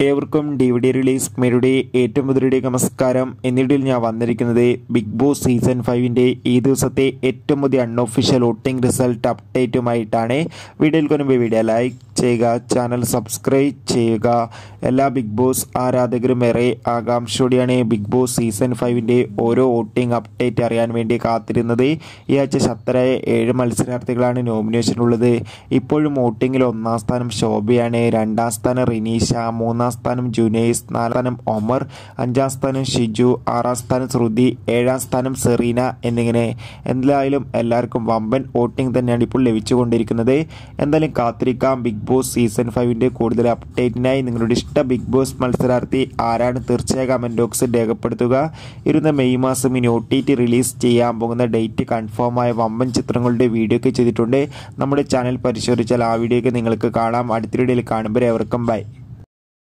ഏവർക്കും D V D release മേരുടെ ഏറ്റവും പുതിയ നമസ്കാരം എന്നിടയിൽ ഞാൻ വന്നിരിക്കുന്നത് ബിഗ് ബോസ് സീസൺ ഫൈവിൻ്റെ ഈ ദിവസത്തെ ഏറ്റവും പുതിയ അൺഒഫീഷ്യൽ വോട്ടിംഗ് റിസൾട്ട് അപ്ഡേറ്റുമായിട്ടാണ് വീഡിയോയിൽ കൊണ്ടുപോയി വീഡിയോ ലൈക്ക് ചെയ്യുക ചാനൽ സബ്സ്ക്രൈബ് ചെയ്യുക എല്ലാ ബിഗ് ബോസ് ആരാധകരും ഏറെ ആകാംക്ഷയോടെയാണ് ബിഗ് ബോസ് സീസൺ ഫൈവിൻ്റെ ഓരോ വോട്ടിംഗ് അപ്ഡേറ്റ് അറിയാൻ വേണ്ടി കാത്തിരുന്നത് ഈ ആഴ്ച ശക്തരായ ഏഴ് മത്സരാർത്ഥികളാണ് നോമിനേഷനുള്ളത് ഇപ്പോഴും വോട്ടിങ്ങിൽ ഒന്നാം സ്ഥാനം ശോഭയാണ് രണ്ടാം സ്ഥാനം റിനീഷ മൂന്നാം സ്ഥാനം ജുനൈസ് നാലാം സ്ഥാനം ഒമർ അഞ്ചാം സ്ഥാനം ഷിജു ആറാം സ്ഥാനം ശ്രുതി ഏഴാം സ്ഥാനം സെറീന എന്നിങ്ങനെ എന്തായാലും എല്ലാവർക്കും വമ്പൻ വോട്ടിംഗ് തന്നെയാണ് ഇപ്പോൾ ലഭിച്ചുകൊണ്ടിരിക്കുന്നത് എന്തായാലും കാത്തിരിക്കാം ബിഗ് ബോസ് സീസൺ ഫൈവിൻ്റെ കൂടുതൽ അപ്ഡേറ്റിനായി നിങ്ങളുടെ ഇഷ്ട ബിഗ് ബോസ് മത്സരാർത്ഥി ആരാണ് തീർച്ചയായും കമൻറ്റ് ബോക്സിൽ രേഖപ്പെടുത്തുക ഇരുന്ന മെയ് മാസം ഇനി ഒ ടി ടി റിലീസ് ചെയ്യാൻ പോകുന്ന ഡേറ്റ് കൺഫേം ആയ വമ്പൻ ചിത്രങ്ങളുടെ വീഡിയോ ഒക്കെ ചെയ്തിട്ടുണ്ട് നമ്മുടെ ചാനൽ പരിശോധിച്ചാൽ ആ വീഡിയോ ഒക്കെ നിങ്ങൾക്ക് കാണാം അടുത്ത വീഡിയോയിൽ കാണുമ്പോൾ എവർക്കും ബൈ